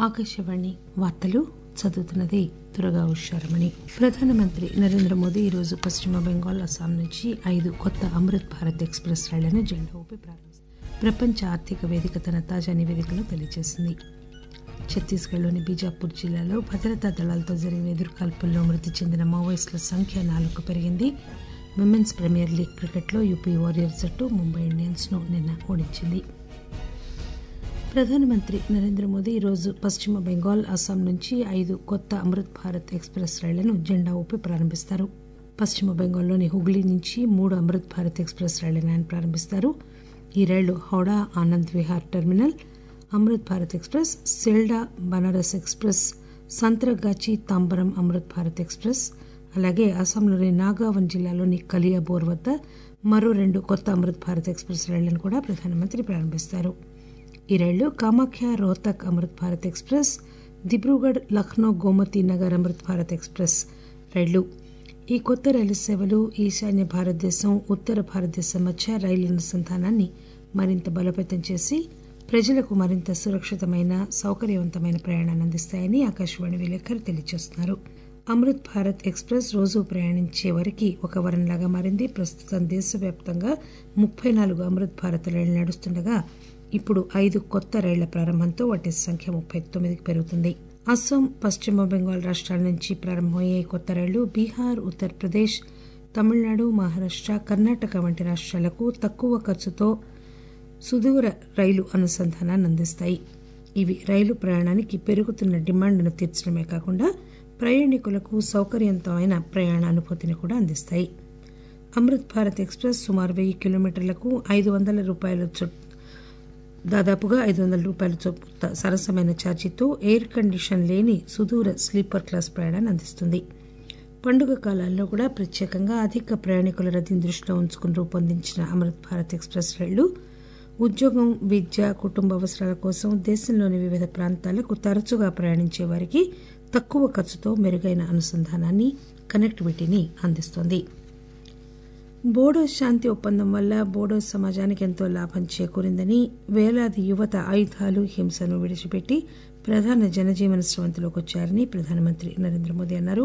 ఆకాశవాణి వార్తలు చదువుతున్నది దురగా ఉషారమణి ప్రధానమంత్రి నరేంద్ర మోదీ ఈరోజు పశ్చిమ బెంగాల్ అస్సాం నుంచి ఐదు కొత్త అమృత్ భారత్ ఎక్స్ప్రెస్ రైళ్లను జెండా ఊపి ప్రారంభిస్తారు ప్రపంచ ఆర్థిక వేదిక తన తాజా నివేదికలో తెలియజేసింది ఛత్తీస్గఢ్లోని బీజాపూర్ జిల్లాలో భద్రతా దళాలతో జరిగిన ఎదురుకాల్పుల్లో మృతి చెందిన మావోయిస్టుల సంఖ్య నాలుగుకు పెరిగింది విమెన్స్ ప్రీమియర్ లీగ్ క్రికెట్లో యూపీ వారియర్స్ జట్టు ముంబై ఇండియన్స్ ను నిన్న ఓడించింది ప్రధానమంత్రి నరేంద్ర మోదీ ఈరోజు పశ్చిమ బెంగాల్ అస్సాం నుంచి ఐదు కొత్త అమృత్ భారత్ ఎక్స్ప్రెస్ రైళ్లను జెండా ఊపి ప్రారంభిస్తారు పశ్చిమ బెంగాల్లోని హుగ్లీ నుంచి మూడు అమృత్ భారత్ ఎక్స్ప్రెస్ రైళ్లను ఆయన ప్రారంభిస్తారు ఈ రైళ్లు Howrah Anand Vihar terminal Amrit Bharat express Sealdah Banaras express Santragachi Tambaram Amrit Bharat express అలాగే అస్సాంలోని నాగావన్ జిల్లాలోని కలియాబోర్ వద్ద మరో రెండు కొత్త అమృత్ భారత్ ఎక్స్ప్రెస్ రైళ్లను కూడా ప్రధానమంత్రి ప్రారంభిస్తారు ఈ రైళ్లు కామాఖ్య రోహ్తక్ అమృత్ భారత్ ఎక్స్ప్రెస్ దిబ్రూగఢ్ లక్నో గోమతి నగర్ అమృత్ భారత్ ఎక్స్ప్రెస్ రైళ్లు ఈ కొత్త రైలు సేవలు ఈశాన్య భారతదేశం ఉత్తర భారతదేశం మధ్య రైలు అనుసంధానాన్ని మరింత బలోపేతం చేసి ప్రజలకు మరింత సురక్షితమైన సౌకర్యవంతమైన ప్రయాణాన్ని అందిస్తాయని ఆకాశవాణి విలేకరి తెలియజేస్తున్నారు అమృత్ భారత్ ఎక్స్ప్రెస్ రోజు ప్రయాణించే వారికి ఒక వరంలాగా మారింది ప్రస్తుతం దేశవ్యాప్తంగా ముప్పై నాలుగు అమృత్ భారత్ రైళ్లు నడుస్తుండగా ఇప్పుడు ఐదు కొత్త రైళ్ల ప్రారంభంతో వాటి సంఖ్య ముప్పై తొమ్మిదికి పెరుగుతుంది అస్సాం పశ్చిమ బెంగాల్ రాష్ట్రాల నుంచి ప్రారంభమయ్యే కొత్త రైళ్లు బీహార్ ఉత్తరప్రదేశ్ తమిళనాడు మహారాష్ట కర్ణాటక వంటి రాష్ట్రాలకు తక్కువ ఖర్చుతో సుదూర రైలు అనుసంధానాన్ని అందిస్తాయి ఇవి రైలు ప్రయాణానికి పెరుగుతున్న డిమాండ్ను తీర్చడమే కాకుండా ప్రయాణికులకు సౌకర్యవంతమైన ప్రయాణ అనుభూతిని కూడా అందిస్తాయి అమృత్ భారత్ ఎక్స్ప్రెస్ సుమారు వెయ్యి కిలోమీటర్లకు ఐదు వందల రూపాయల దాదాపుగా ఐదు వందల రూపాయల చొప్పు సరసమైన ఛార్జీతో ఎయిర్ కండిషన్ లేని సుదూర స్లీపర్ క్లాస్ ప్రయాణాన్ని అందిస్తుంది పండుగ కాలాల్లో కూడా ప్రత్యేకంగా అధిక ప్రయాణికుల రద్దీని దృష్టిలో ఉంచుకుని రూపొందించిన అమృత్ భారత్ ఎక్స్ప్రెస్ రైళ్లు ఉద్యోగం విద్య కుటుంబ అవసరాల కోసం దేశంలోని వివిధ ప్రాంతాలకు తరచుగా ప్రయాణించే వారికి తక్కువ ఖర్చుతో మెరుగైన అనుసంధానాన్ని కనెక్టివిటీని అందిస్తోంది బోడో శాంతి ఒప్పందం వల్ల బోడో సమాజానికి ఎంతో లాభం చేకూరిందని వేలాది యువత ఆయుధాలు హింసను విడిచిపెట్టి ప్రధాన జనజీవన స్రవంతిలోకి వచ్చారని ప్రధానమంత్రి నరేంద్ర మోదీ అన్నారు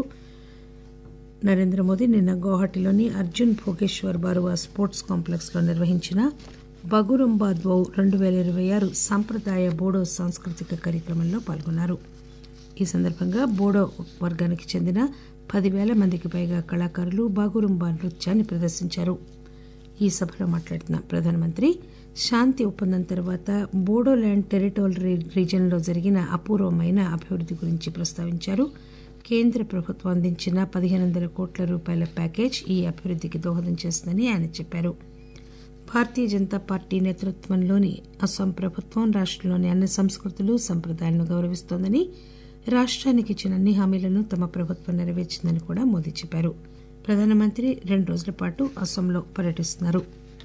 నరేంద్ర మోదీ నిన్న గౌహటిలోని అర్జున్ భోగేశ్వర్ బారువా స్పోర్ట్స్ కాంప్లెక్స్ లో నిర్వహించిన బగురుంబా ద్వౌ రెండు పేల ఇరవై ఆరు సాంప్రదాయ బోడో సాంస్కృతిక కార్యక్రమంలో పాల్గొన్నారు ఈ సందర్భంగా బోడో వర్గానికి చెందిన పదివేల మందికి పైగా కళాకారులు బాగురుంబా నృత్యాన్ని ప్రదర్శించారు ఈ సభలో మాట్లాడుతున్న ప్రధానమంత్రి శాంతి ఒప్పందం తర్వాత బోడోల్యాండ్ టెరిటోరీ రీజియన్లో జరిగిన అపూర్వమైన అభివృద్ది గురించి ప్రస్తావించారు కేంద్ర ప్రభుత్వం అందించిన పదిహేను వందల కోట్ల రూపాయల ప్యాకేజ్ ఈ అభివృద్దికి దోహదం చేస్తుందని ఆయన చెప్పారు భారతీయ జనతా పార్టీ నేతృత్వంలోని అస్సాం ప్రభుత్వం రాష్టంలోని అన్ని సంస్కృతులు సంప్రదాయాలను గౌరవిస్తోందని రాష్ట్రానికి ఇచ్చిన అన్ని హామీలను తమ ప్రభుత్వం నెరవేర్చిందని కూడా మోదీ చెప్పారు ప్రధానమంత్రి రెండు రోజుల పాటు అస్సాంలో పర్యటిస్తున్నారు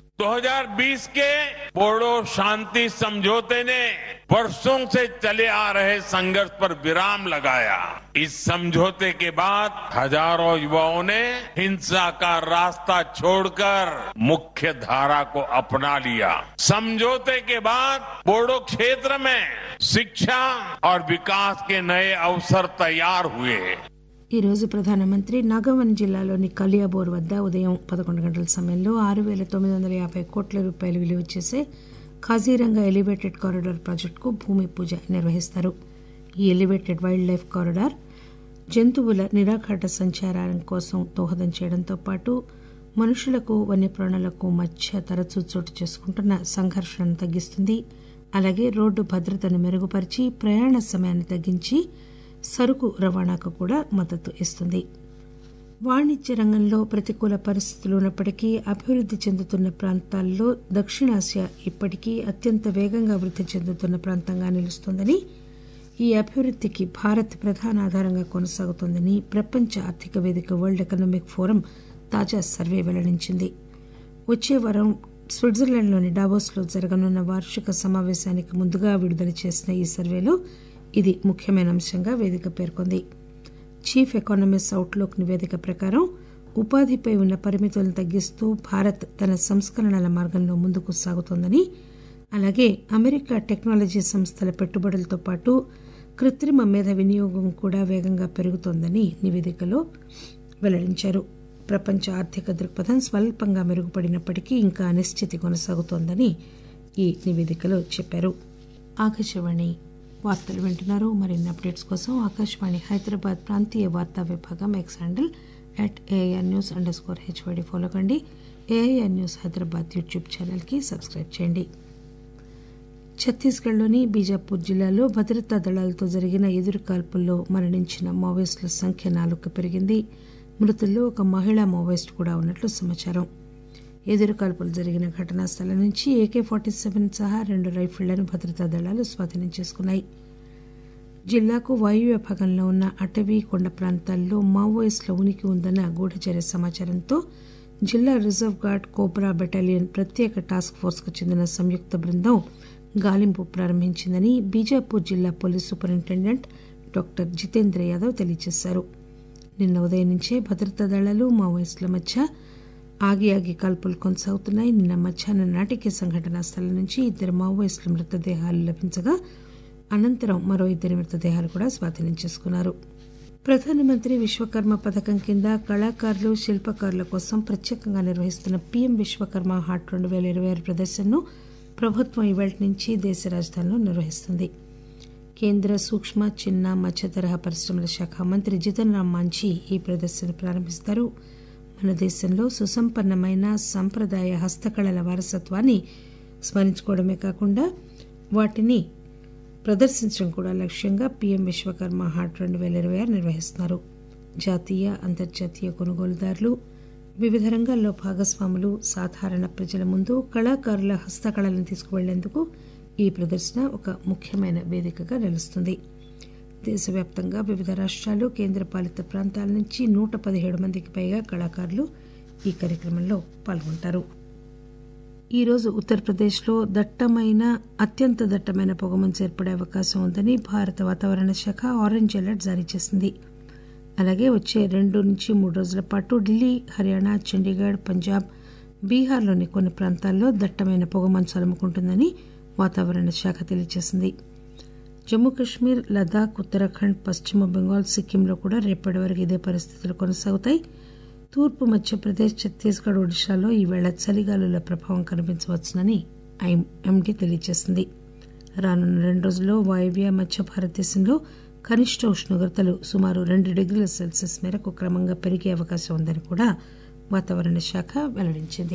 2020 के बोडो शांति समझौते ने वर्षों से चले आ रहे संघर्ष पर विराम लगाया इस समझौते के बाद हजारों युवाओं ने हिंसा का रास्ता छोड़कर मुख्य धारा को अपना लिया समझौते के बाद बोडो क्षेत्र में शिक्षा और विकास के नए अवसर तैयार हुए ఈ రోజు ప్రధానమంత్రి నాగవన్ జిల్లాలోని కలియాబోర్ వద్ద ఉదయం పదకొండు గంటల సమయంలో ఆరు పేల తొమ్మిది వందల యాభై కోట్ల రూపాయలు విలువ చేసే ఖాజీరంగా ఎలివేటెడ్ కారిడార్ ప్రాజెక్టుకు భూమి పూజ నిర్వహిస్తారు ఈ ఎలివేటెడ్ వైల్డ్ లైఫ్ కారిడార్ జంతువుల నిరాఘాట సంచారం కోసం దోహదం చేయడంతో పాటు మనుషులకు వన్యప్రాణులకు మధ్య తరచూ చోటు చేసుకుంటున్న సంఘర్షణను తగ్గిస్తుంది అలాగే రోడ్డు భద్రతను మెరుగుపరిచి ప్రయాణ సమయాన్ని తగ్గించి సరుకు రవాణాకు కూడా మద్దతు ఇస్తుంది వాణిజ్య రంగంలో ప్రతికూల పరిస్థితులు ఉన్నప్పటికీ అభివృద్ది చెందుతున్న ప్రాంతాల్లో దక్షిణాసియా ఇప్పటికీ అత్యంత వేగంగా వృద్ది చెందుతున్న ప్రాంతంగా నిలుస్తోందని ఈ అభివృద్దికి భారత్ ప్రధాన ఆధారంగా కొనసాగుతోందని ప్రపంచ ఆర్థిక వేదిక వరల్డ్ ఎకనామిక్ ఫోరం తాజా సర్వే వెల్లడించింది వచ్చే వారం స్విట్జర్లాండ్లోని డావోస్లో జరగనున్న వార్షిక సమావేశానికి ముందుగా విడుదల చేసిన ఈ సర్వేలో ఇది ముఖ్యమైన అంశంగా వేదిక పేర్కొంది చీఫ్ ఎకానమిస్ట్ అవుట్లుక్ నివేదిక ప్రకారం ఉపాధిపై ఉన్న పరిమితులను తగ్గిస్తూ భారత్ తన సంస్కరణల మార్గంలో ముందుకు సాగుతోందని అలాగే అమెరికా టెక్నాలజీ సంస్థల పెట్టుబడులతో పాటు కృత్రిమ మేధ వినియోగం కూడా వేగంగా పెరుగుతోందని నివేదికలో వెల్లడించారు ప్రపంచ ఆర్థిక దృక్పథం స్వల్పంగా మెరుగుపడినప్పటికీ ఇంకా అనిశ్చితి కొనసాగుతోందని ఈ నివేదికలో చెప్పారు ఆకాశవాణి వార్తలు వింటున్నారు మరిన్ని అప్డేట్స్ కోసం ఆకాశవాణి హైదరాబాద్ ప్రాంతీయ వార్తా విభాగం X handle at AIR news under score HYD follow కండి ఏఐఆర్ న్యూస్ హైదరాబాద్ యూట్యూబ్ ఛానల్కి సబ్స్క్రైబ్ చేయండి ఛత్తీస్గఢ్లోని బీజాపూర్ జిల్లాలో భద్రతా దళాలతో జరిగిన ఎదురుకాల్పుల్లో మరణించిన మావోయిస్టుల సంఖ్య నాలుగుకు పెరిగింది మృతుల్లో ఒక మహిళా మావోయిస్ట్ కూడా ఉన్నట్లు సమాచారం ఎదురుకాల్పులు జరిగిన ఘటనా స్థలం నుంచి ఏకే ఫార్టీ సెవెన్ సహా రెండు రైఫిళ్లను భద్రతా దళాలు స్వాధీనం చేసుకున్నాయి జిల్లాకు వాయువ్య భాగంలో ఉన్న అటవీ కొండ ప్రాంతాల్లో మావోయిస్టుల ఉనికి ఉందన్న గూఢచర్య సమాచారంతో జిల్లా రిజర్వ్ గార్డ్ కోబ్రా బెటాలియన్ ప్రత్యేక టాస్క్ ఫోర్స్కు చెందిన సంయుక్త బృందం గాలింపు ప్రారంభించిందని బీజాపూర్ జిల్లా police superintendent doctor Jitendra Yadav తెలియజేశారు నిన్న ఉదయం నుంచే భద్రతా దళాలు మావోయిస్టుల మధ్య ఆగి ఆగి కాల్పులు కొనసాగుతున్నాయి నిన్న మధ్యాహ్నం నాటికి సంఘటనా స్థలం నుంచి ఇద్దరు మావోయిస్టుల మృతదేహాలు లభించగా అనంతరం మరో ఇద్దరి మృతదేహాలు కూడా స్వాధీనం చేసుకున్నారు ప్రధానమంత్రి విశ్వకర్మ పథకం కింద కళాకారులు శిల్పకారుల కోసం ప్రత్యేకంగా నిర్వహిస్తున్న పీఎం విశ్వకర్మ హాట్ రెండు వేల ఇరవై ఆరు ప్రదర్శనను ప్రభుత్వం ఇవాళ నుంచి దేశ రాజధానిలో నిర్వహిస్తుంది కేంద్ర సూక్ష్మ చిన్న మధ్య తరహా పరిశ్రమల శాఖ మంత్రి జితన్ రామ్ మాంఝీ ఈ ప్రదర్శన ప్రారంభిస్తారు మన దేశంలో సుసంపన్నమైన సంప్రదాయ హస్తకళల వారసత్వాన్ని స్మరించుకోవడమే కాకుండా వాటిని ప్రదర్శించడం కూడా లక్ష్యంగా పీఎం విశ్వకర్మ హాట్ రెండు వేల ఇరవై ఆరు నిర్వహిస్తున్నారు జాతీయ అంతర్జాతీయ కొనుగోలుదారులు వివిధ రంగాల్లో భాగస్వాములు సాధారణ ప్రజల ముందు కళాకారుల హస్తకళలను తీసుకువెళ్లేందుకు ఈ ప్రదర్శన ఒక ముఖ్యమైన వేదికగా నిలుస్తుంది దేశవ్యాప్తంగా వివిధ రాష్ట్రాలు కేంద్రపాలిత ప్రాంతాల నుంచి నూట పదిహేడు మందికి పైగా కళాకారులు ఈ కార్యక్రమంలో పాల్గొంటారు ఈరోజు ఉత్తరప్రదేశ్లో దట్టమైన అత్యంత దట్టమైన పొగమంచు ఏర్పడే అవకాశం ఉందని భారత వాతావరణ శాఖ ఆరెంజ్ అలర్ట్ జారీ చేసింది అలాగే వచ్చే రెండు నుంచి మూడు రోజుల పాటు ఢిల్లీ హర్యానా చండీగఢ్ పంజాబ్ బీహార్లోని కొన్ని ప్రాంతాల్లో దట్టమైన పొగమంచు అలుముకుంటుందని వాతావరణ శాఖ తెలియజేసింది జమ్మూ కశ్మీర్ లదాఖ్ ఉత్తరాఖండ్ పశ్చిమ బెంగాల్ సిక్కింలో కూడా రేపటి వరకు ఇదే పరిస్థితులు కొనసాగుతాయి తూర్పు మధ్యప్రదేశ్ ఛత్తీస్గఢ్ ఒడిశాలో ఈవేళ చలిగాలుల ప్రభావం కనిపించవచ్చునని ఎండీ తెలియజేసింది రానున్న రెండు రోజుల్లో వాయువ్య మధ్య భారతదేశంలో కనిష్ట ఉష్ణోగ్రతలు సుమారు రెండు డిగ్రీల సెల్సియస్ మేరకు క్రమంగా పెరిగే అవకాశం ఉందని కూడా వాతావరణ శాఖ వెల్లడించింది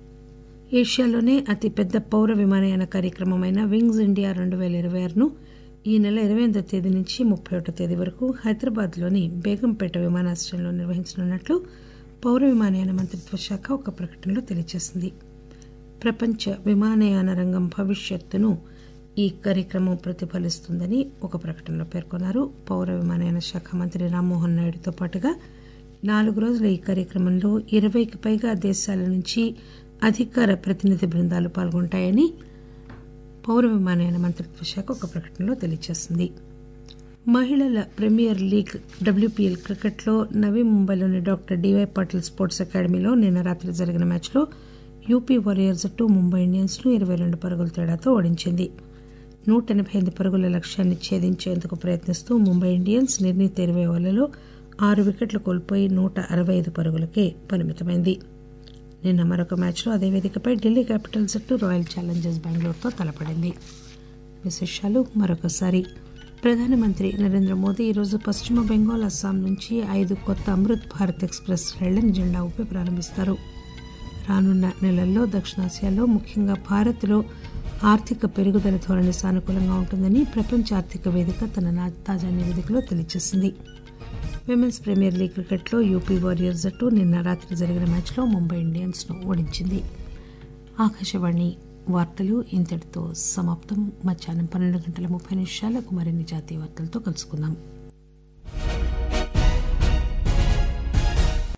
ఏషియాలోనే అతిపెద్ద పౌర విమానయాన కార్యక్రమమైన వింగ్స్ ఇండియా రెండు వేల ఇరవై ఆరును ఈ నెల ఇరవై ఎనిమిదో తేదీ నుంచి ముప్పై ఒకటో తేదీ వరకు హైదరాబాద్లోని బేగంపేట విమానాశ్రయంలో నిర్వహించనున్నట్లు పౌర విమానయాన మంత్రిత్వ శాఖ ఒక ప్రకటనలో తెలియజేసింది ప్రపంచ విమానయాన రంగం భవిష్యత్తును ఈ కార్యక్రమం ప్రతిఫలిస్తుందని ఒక ప్రకటనలో పేర్కొన్నారు పౌర విమానయాన శాఖ మంత్రి రామ్మోహన్ నాయుడుతో పాటుగా నాలుగు రోజుల ఈ కార్యక్రమంలో ఇరవైకి పైగా దేశాల నుంచి అధికార ప్రతినిధి బృందాలు పాల్గొంటాయని పౌర విమానయాన మంత్రిత్వ శాఖ ఒక ప్రకటనలో తెలియజేసింది మహిళల ప్రీమియర్ లీగ్ డబ్ల్యూపీఎల్ క్రికెట్లో నవీ ముంబైలోని డాక్టర్ డివై పాటిల్ స్పోర్ట్స్ అకాడమీలో నిన్న రాత్రి జరిగిన మ్యాచ్లో యూపీ వారియర్స్ జట్టు ముంబై ఇండియన్స్ ను ఇరవై రెండు పరుగుల తేడాతో ఓడించింది నూట ఎనభై ఎనిమిది పరుగుల లక్ష్యాన్ని ఛేదించేందుకు ప్రయత్నిస్తూ ముంబై ఇండియన్స్ నిర్ణీత ఇరవై ఓవర్లలో ఆరు వికెట్లు కోల్పోయి నూట అరవై ఐదు పరుగులకే పరిమితమైంది నిన్న మరొక మ్యాచ్లో అదే వేదికపై ఢిల్లీ క్యాపిటల్స్ జట్టు రాయల్ ఛాలెంజర్స్ బెంగళూరుతో తలపడింది విశేషాలు మరొకసారి ప్రధానమంత్రి నరేంద్ర మోదీ ఈరోజు పశ్చిమ బెంగాల్ అస్సాం నుంచి ఐదు కొత్త అమృత్ భారత్ ఎక్స్ప్రెస్ రైళ్లను జెండా ఊపి ప్రారంభిస్తారు రానున్న నెలల్లో దక్షిణాసియాలో ముఖ్యంగా భారత్లో ఆర్థిక పెరుగుదల ధోరణి సానుకూలంగా ఉంటుందని ప్రపంచ ఆర్థిక వేదిక తన నా- తాజా నివేదికలో తెలియజేసింది విమెన్స్ ప్రీమియర్ లీగ్ క్రికెట్లో యూపీ వారియర్స్ జట్టు నిన్న రాత్రి జరిగిన మ్యాచ్లో ముంబై ఇండియన్స్ ను ఓడించింది ఆకాశవాణి వార్తలు ఇంతటితో సమాప్తం మధ్యాహ్నం పన్నెండు గంటల ముప్పై నిమిషాలకు మరిన్ని జాతీయ వార్తలతో కలుసుకుందాం